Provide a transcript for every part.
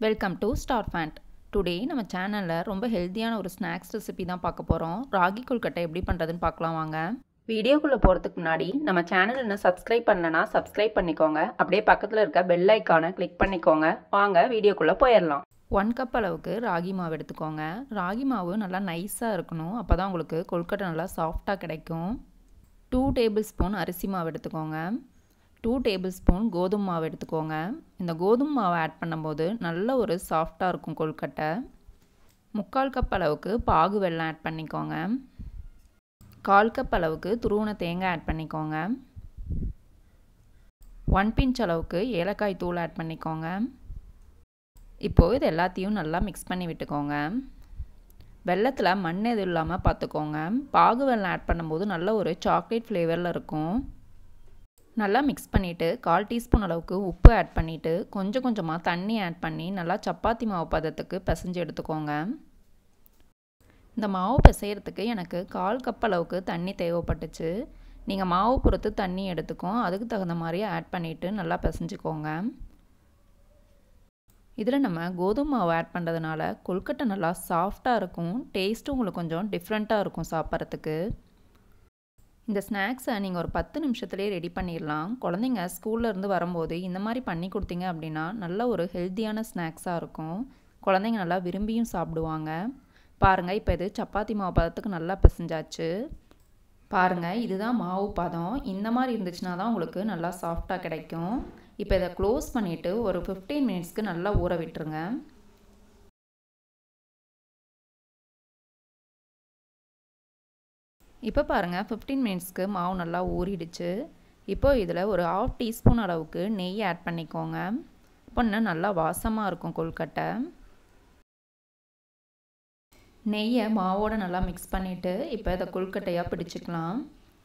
welcome to star fund today நம்ம சேனலில் ரொம்ப ஹெல்த்தியான ஒரு ஸ்நாக்ஸ் ரெசிபி தான் பார்க்க போகிறோம் ராகி கொழுக்கட்டை எப்படி பண்ணுறதுன்னு பார்க்கலாம் வாங்க வீடியோக்குள்ளே போகிறதுக்கு முன்னாடி நம்ம சேனல் இன்னும் சப்ஸ்கிரைப் பண்ணலனா சப்ஸ்கிரைப் பண்ணிக்கோங்க அப்படியே பக்கத்தில் இருக்க பெல் ஐக்கானை கிளிக் பண்ணிக்கோங்க வாங்க வீடியோக்குள்ளே போயிடலாம் ஒன் கப் அளவுக்கு ராகி மாவு எடுத்துக்கோங்க ராகி மாவு நல்லா நைஸாக இருக்கணும் அப்போ தான் உங்களுக்கு கொழுக்கட்டை நல்லா சாஃப்டாக கிடைக்கும் டூ டேபிள் ஸ்பூன் அரிசி மாவு எடுத்துக்கோங்க டூ டேபிள் ஸ்பூன் கோதுமை மாவு எடுத்துக்கோங்க இந்த கோதுமை மாவை ஆட் பண்ணும்போது நல்ல ஒரு சாஃப்டாக இருக்கும் கொழுக்கட்டை முக்கால் கப் அளவுக்கு பாகு வெல்லம் ஆட் பண்ணிக்கோங்க கால் கப் அளவுக்கு துருவன தேங்காய் ஆட் பண்ணிக்கோங்க ஒன் பிஞ்ச் அளவுக்கு ஏலக்காய் தூள் ஆட் பண்ணிக்கோங்க இப்போது இது எல்லாத்தையும் நல்லா மிக்ஸ் பண்ணி விட்டுக்கோங்க வெள்ளத்தில் மண் எதுவும் இல்லாமல் பார்த்துக்கோங்க பாகு வெல்லம் ஆட் பண்ணும்போது நல்ல ஒரு சாக்லேட் ஃப்ளேவரில் இருக்கும் நல்லா மிக்ஸ் பண்ணிவிட்டு கால் டீஸ்பூன் அளவுக்கு உப்பு ஆட் பண்ணிவிட்டு கொஞ்சம் கொஞ்சமாக தண்ணி ஆட் பண்ணி நல்லா சப்பாத்தி மாவு பதத்துக்கு பிசைஞ்சு எடுத்துக்கோங்க இந்த மாவு பிசைகிறதுக்கு எனக்கு கால் கப் அளவுக்கு தண்ணி தேவைப்பட்டுச்சு நீங்கள் மாவு பொறுத்து தண்ணி எடுத்துக்கோம் அதுக்கு தகுந்த மாதிரி ஆட் பண்ணிவிட்டு நல்லா பிசைஞ்சுக்கோங்க இதில் நம்ம கோதுமை மாவு ஆட் பண்ணுறதுனால கொழுக்கட்டை நல்லா சாஃப்டாக இருக்கும் டேஸ்ட்டும் உங்களுக்கு கொஞ்சம் டிஃப்ரெண்ட்டாக இருக்கும் சாப்பிட்றதுக்கு இந்த ஸ்நாக்ஸை நீங்கள் ஒரு பத்து நிமிஷத்துலேயே ரெடி பண்ணிடலாம் குழந்தைங்க ஸ்கூல்லேருந்து வரும்போது இந்த மாதிரி பண்ணி கொடுத்தீங்க அப்படின்னா நல்ல ஒரு ஹெல்த்தியான ஸ்நாக்ஸாக இருக்கும் குழந்தைங்க நல்லா விரும்பியும் சாப்பிடுவாங்க பாருங்கள் இப்போ இது சப்பாத்தி மாவு பதத்துக்கு நல்லா பிசைஞ்சாச்சு பாருங்கள் இதுதான் மாவு பதம் இந்த மாதிரி இருந்துச்சுன்னா தான் உங்களுக்கு நல்லா சாஃப்டாக கிடைக்கும் இப்போ இதை க்ளோஸ் பண்ணிவிட்டு ஒரு ஃபிஃப்டீன் மினிட்ஸ்க்கு நல்லா ஊற விட்டுருங்க இப்போ பாருங்கள் ஃபிஃப்டீன் மினிட்ஸ்க்கு மாவு நல்லா ஊறிடுச்சு இப்போ இதில் ஒரு ஆஃப் டீஸ்பூன் அளவுக்கு நெய் ஆட் பண்ணிக்கோங்க இப்போ இன்னும் நல்லா வாசமாக இருக்கும் கொழுக்கட்டை நெய்யை மாவோடு நல்லா மிக்ஸ் பண்ணிவிட்டு இப்போ இதை கொழுக்கட்டையாக பிடிச்சிக்கலாம்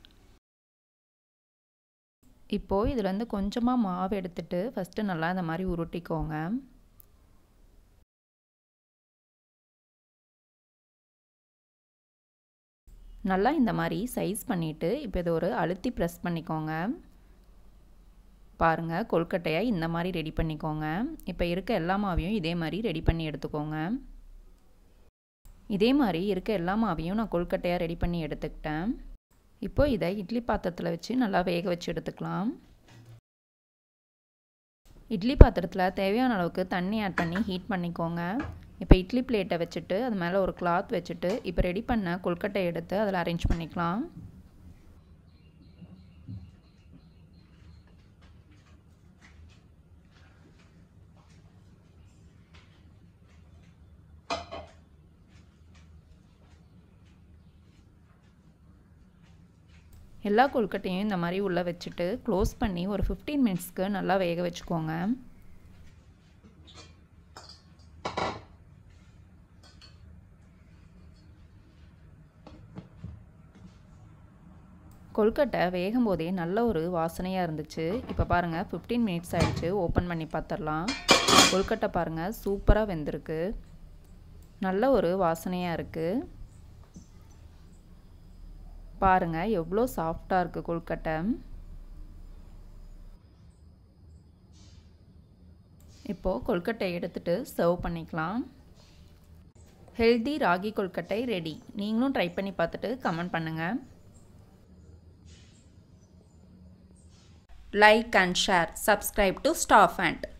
இப்போது இதுலேருந்து கொஞ்சமாக மாவு எடுத்துட்டு ஃபஸ்ட்டு நல்லா இந்த மாதிரி உருட்டிக்கோங்க நல்லா இந்த மாதிரி சைஸ் பண்ணிவிட்டு இப்போ இதை ஒரு அழுத்தி ப்ரெஸ் பண்ணிக்கோங்க பாருங்கள் கொழுக்கட்டையை இந்த மாதிரி ரெடி பண்ணிக்கோங்க இப்போ இருக்க எல்லா மாவையும் இதே மாதிரி ரெடி பண்ணி எடுத்துக்கோங்க இதே மாதிரி இருக்க எல்லா மாவையும் நான் கொழுக்கட்டையாக ரெடி பண்ணி எடுத்துக்கிட்டேன் இப்போ இதை இட்லி பாத்திரத்தில் வச்சு நல்லா வேக வச்சு எடுத்துக்கலாம் இட்லி பாத்திரத்தில் தேவையான அளவுக்கு தண்ணி ஆட் பண்ணி ஹீட் பண்ணிக்கோங்க இப்போ இட்லி பிளேட்டை வச்சுட்டு அது மேலே ஒரு கிளாத் வச்சுட்டு இப்போ ரெடி பண்ண கொழுக்கட்டை எடுத்து அதில் அரேஞ்ச் பண்ணிக்கலாம் எல்லா கொழுக்கட்டையும் இந்த மாதிரி உள்ளே வச்சுட்டு க்ளோஸ் பண்ணி ஒரு ஃபிஃப்டீன் மினிட்ஸ்க்கு நல்லா வேக வச்சுக்கோங்க கொழுக்கட்டை வேகும் போதே நல்ல ஒரு வாசனையாக இருந்துச்சு இப்போ பாருங்கள் ஃபிஃப்டீன் மினிட்ஸ் ஆகிடுச்சு ஓப்பன் பண்ணி பார்த்துடலாம் கொழுக்கட்டை பாருங்கள் சூப்பராக வெந்திருக்கு நல்ல ஒரு வாசனையாக இருக்குது பாருங்கள் எவ்வளோ சாஃப்டாக இருக்குது கொழுக்கட்டை இப்போது கொழுக்கட்டை எடுத்துகிட்டு சர்வ் பண்ணிக்கலாம் ஹெல்தி ராகி கொழுக்கட்டை ரெடி நீங்களும் ட்ரை பண்ணி பார்த்துட்டு கமெண்ட் பண்ணுங்கள் like and share subscribe to staff and